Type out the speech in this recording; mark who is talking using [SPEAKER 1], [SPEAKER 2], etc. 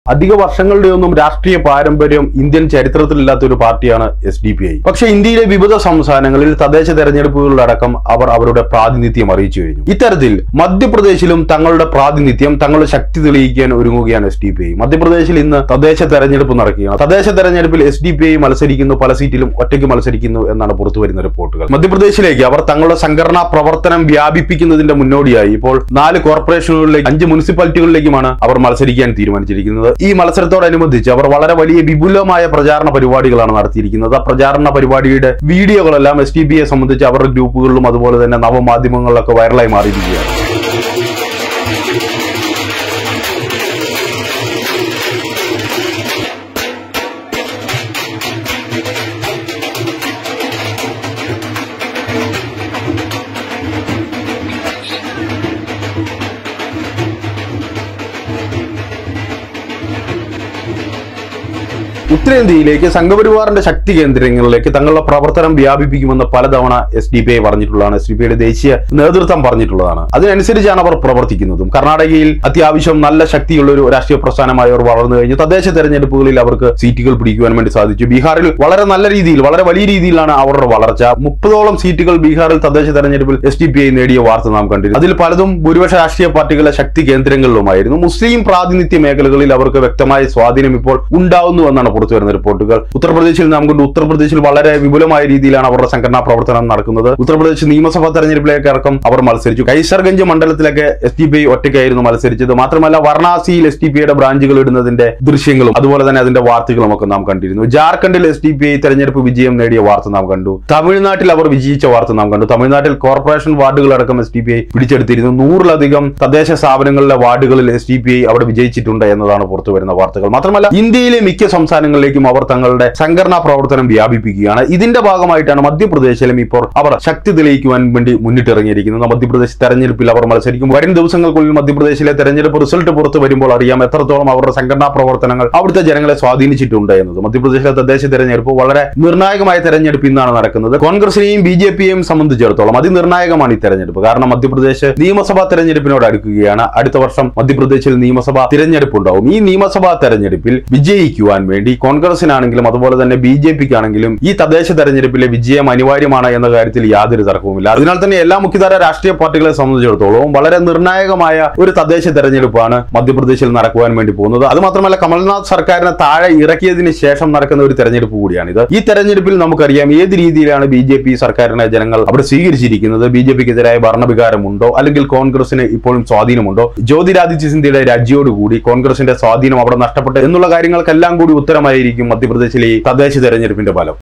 [SPEAKER 1] അധിക വർഷങ്ങളുടെ ഒന്നും രാഷ്ട്രീയ പാരമ്പര്യം ഇന്ത്യൻ ചരിത്രത്തിലില്ലാത്ത ഒരു പാർട്ടിയാണ് എസ് ഡി പി ഐ പക്ഷേ ഇന്ത്യയിലെ വിവിധ സംസ്ഥാനങ്ങളിൽ തദ്ദേശ തെരഞ്ഞെടുപ്പുകളിലടക്കം അവർ അവരുടെ പ്രാതിനിധ്യം അറിയിച്ചു കഴിഞ്ഞു ഇത്തരത്തിൽ മധ്യപ്രദേശിലും തങ്ങളുടെ പ്രാതിനിധ്യം തങ്ങളുടെ ശക്തി തെളിയിക്കാൻ ഒരുങ്ങുകയാണ് എസ് ഡി പി ഐ മധ്യപ്രദേശിൽ ഇന്ന് തദ്ദേശ തെരഞ്ഞെടുപ്പ് നടക്കുകയാണ് തദ്ദേശ തെരഞ്ഞെടുപ്പിൽ എസ് ഡി പി ഐ മത്സരിക്കുന്നു പല സീറ്റിലും ഒറ്റയ്ക്ക് മത്സരിക്കുന്നു എന്നാണ് പുറത്തു വരുന്ന റിപ്പോർട്ടുകൾ മധ്യപ്രദേശിലേക്ക് അവർ തങ്ങളുടെ സംഘടനാ പ്രവർത്തനം വ്യാപിപ്പിക്കുന്നതിന്റെ മുന്നോടിയായി ഇപ്പോൾ നാല് കോർപ്പറേഷനുകളിലേക്ക് അഞ്ച് മുനിസിപ്പാലിറ്റികളിലേക്കുമാണ് അവർ മത്സരിക്കാൻ തീരുമാനിച്ചിരിക്കുന്നത് ഈ മത്സരത്തോടനുബന്ധിച്ച് അവർ വളരെ വലിയ വിപുലമായ പ്രചാരണ പരിപാടികളാണ് നടത്തിയിരിക്കുന്നത് ആ പ്രചാരണ പരിപാടിയുടെ വീഡിയോകളെല്ലാം എസ് ടി ബിയെ സംബന്ധിച്ച് അവരുടെ ഗ്രൂപ്പുകളിലും അതുപോലെ തന്നെ നവമാധ്യമങ്ങളിലൊക്കെ വൈറലായി മാറിയിരിക്കുകയാണ് ഉത്തരേന്ത്യയിലേക്ക് സംഘപരിവാറിന്റെ ശക്തി കേന്ദ്രങ്ങളിലേക്ക് തങ്ങളുടെ പ്രവർത്തനം വ്യാപിപ്പിക്കുമെന്ന് പലതവണ എസ് ഡി പി ഐ പറഞ്ഞിട്ടുള്ളതാണ് എസ് ഡി പി ഐയുടെ ദേശീയ നേതൃത്വം പറഞ്ഞിട്ടുള്ളതാണ് അതിനനുസരിച്ചാണ് അവർ പ്രവർത്തിക്കുന്നതും കർണാടകയിൽ അത്യാവശ്യം നല്ല ശക്തിയുള്ള ഒരു രാഷ്ട്രീയ പ്രസ്ഥാനമായി അവർ വളർന്നു കഴിഞ്ഞു തദ്ദേശ തെരഞ്ഞെടുപ്പുകളിൽ അവർക്ക് സീറ്റുകൾ പിടിക്കുവാൻ വേണ്ടി സാധിച്ചു ബീഹാറിൽ വളരെ നല്ല രീതിയിൽ വളരെ വലിയ രീതിയിലാണ് അവരുടെ വളർച്ച മുപ്പതോളം സീറ്റുകൾ ബീഹാറിൽ തദ്ദേശ തെരഞ്ഞെടുപ്പിൽ എസ് ഡി പി ഐ നേടിയ വാർത്ത നാം കണ്ടിരുന്നു അതിൽ പലതും ഭൂരിപക്ഷ രാഷ്ട്രീയ പാർട്ടികളുടെ ശക്തി കേന്ദ്രങ്ങളിലുമായിരുന്നു മുസ്ലിം പ്രാതിനിധ്യ മേഖലകളിൽ അവർക്ക് വ്യക്തമായ സ്വാധീനം ഇപ്പോൾ ഉണ്ടാവുന്നു എന്നാണ് പുറത്തു വരുന്ന റിപ്പോർട്ടുകൾ ഉത്തർപ്രദേശിൽ നാം കണ്ടു ഉത്തർപ്രദേശിൽ വളരെ വിപുലമായ രീതിയിലാണ് അവരുടെ സംഘടനാ പ്രവർത്തനം നടക്കുന്നത് ഉത്തർപ്രദേശ് നിയമസഭാ തെരഞ്ഞെടുപ്പിലേക്ക് അടക്കം അവർ മത്സരിച്ചു കൈസർഗഞ്ച് മണ്ഡലത്തിലൊക്കെ എസ് ടി പി ഐ ഒറ്റയ്ക്കായിരുന്നു മത്സരിച്ചത് മാത്രമല്ല വാരണാസിയിൽ എസ് ടി പി ഐയുടെ ബ്രാഞ്ചുകൾ ഇടുന്നതിന്റെ ദൃശ്യങ്ങളും അതുപോലെ തന്നെ അതിന്റെ വാർത്തകളും ഒക്കെ നാം കണ്ടിരുന്നു ജാർഖണ്ഡിൽ എസ് ടി പി ഐ തെരഞ്ഞെടുപ്പ് വിജയം നേടിയ വാർത്ത നാം കണ്ടു തമിഴ്നാട്ടിൽ അവർ വിജയിച്ച വാർത്ത നാം കണ്ടു തമിഴ്നാട്ടിൽ കോർപ്പറേഷൻ വാർഡുകളടക്കം എസ് ടി പി ഐ പിടിച്ചെടുത്തിരുന്നു നൂറിലധികം തദ്ദേശ സ്ഥാപനങ്ങളിലെ വാർഡുകളിൽ എസ് ടി പി ഐ അവിടെ വിജയിച്ചിട്ടുണ്ട് എന്നതാണ് പുറത്തു വരുന്ന വാർത്തകൾ മാത്രമല്ല ഇന്ത്യയിലെ മിക്ക സംസ്ഥാനങ്ങളിലേക്കും അവർ തങ്ങളുടെ സംഘടനാ പ്രവർത്തനം വ്യാപിപ്പിക്കുകയാണ് ഇതിന്റെ ഭാഗമായിട്ടാണ് മധ്യപ്രദേശിലും ഇപ്പോൾ അവർ ശക്തി തെളിയിക്കുവാൻ വേണ്ടി മുന്നിട്ടിറങ്ങിയിരിക്കുന്നത് മധ്യപ്രദേശ് തെരഞ്ഞെടുപ്പിൽ അവർ മത്സരിക്കും വരും ദിവസങ്ങൾക്കുള്ളിൽ മധ്യപ്രദേശിലെ തെരഞ്ഞെടുപ്പ് റിസൾട്ട് പുറത്തു വരുമ്പോൾ അറിയാം എത്രത്തോളം അവരുടെ സംഘടനാ പ്രവർത്തനങ്ങൾ അവിടുത്തെ ജനങ്ങളെ സ്വാധീനിച്ചിട്ടുണ്ട് എന്നത് മധ്യപ്രദേശിലെ തദ്ദേശ തെരഞ്ഞെടുപ്പ് വളരെ നിർണായകമായ തെരഞ്ഞെടുപ്പ് ഇന്നാണ് നടക്കുന്നത് കോൺഗ്രസിനെയും ബി ജെ പിയെയും സംബന്ധിച്ചിടത്തോളം അതിനിർണായകമാണ് ഈ തെരഞ്ഞെടുപ്പ് കാരണം മധ്യപ്രദേശ് നിയമസഭാ തെരഞ്ഞെടുപ്പിനോട് അടുക്കുകയാണ് അടുത്ത വർഷം മധ്യപ്രദേശിൽ നിയമസഭാ തിരഞ്ഞെടുപ്പ് ഉണ്ടാവും ഈ നിയമസഭാ തെരഞ്ഞെടുപ്പിൽ വിജയിക്കുവാൻ വേണ്ടി കോൺഗ്രസിനാണെങ്കിലും അതുപോലെ തന്നെ ബി ജെ പിക്കാണെങ്കിലും ഈ തദ്ദേശ തെരഞ്ഞെടുപ്പിലെ വിജയം അനിവാര്യമാണ് എന്ന കാര്യത്തിൽ യാതൊരു തർക്കവുമില്ല അതിനാൽ തന്നെ എല്ലാ മുഖ്യധാര രാഷ്ട്രീയ പാർട്ടികളെ സംബന്ധിച്ചിടത്തോളം വളരെ നിർണായകമായ ഒരു തദ്ദേശ തെരഞ്ഞെടുപ്പാണ് മധ്യപ്രദേശിൽ നടക്കുവാൻ വേണ്ടി പോകുന്നത് അത് മാത്രമല്ല കമൽനാഥ് സർക്കാരിനെ താഴെ ഇറക്കിയതിന് ശേഷം നടക്കുന്ന ഒരു തെരഞ്ഞെടുപ്പ് കൂടിയാണിത് ഈ തെരഞ്ഞെടുപ്പിൽ നമുക്കറിയാം ഏത് രീതിയിലാണ് ബി ജെ പി സർക്കാരിനെ ജനങ്ങൾ അവിടെ സ്വീകരിച്ചിരിക്കുന്നത് ബി ജെ പിക്കെതിരായ ഭരണവികാരമുണ്ടോ അല്ലെങ്കിൽ കോൺഗ്രസിന് ഇപ്പോഴും സ്വാധീനമുണ്ടോ ജ്യോതിരാദിത്യ സിന്ധ്യയുടെ രാജ്യോടുകൂടി കോൺഗ്രസിന്റെ സ്വാധീനം അവിടെ നഷ്ടപ്പെട്ടു എന്നുള്ള കാര്യങ്ങൾക്കെല്ലാം കൂടി ഉത്തരമായിരിക്കും മധ്യപ്രദേശിലെ ഈ തദ്ദേശ തെരഞ്ഞെടുപ്പിന്റെ ഫലം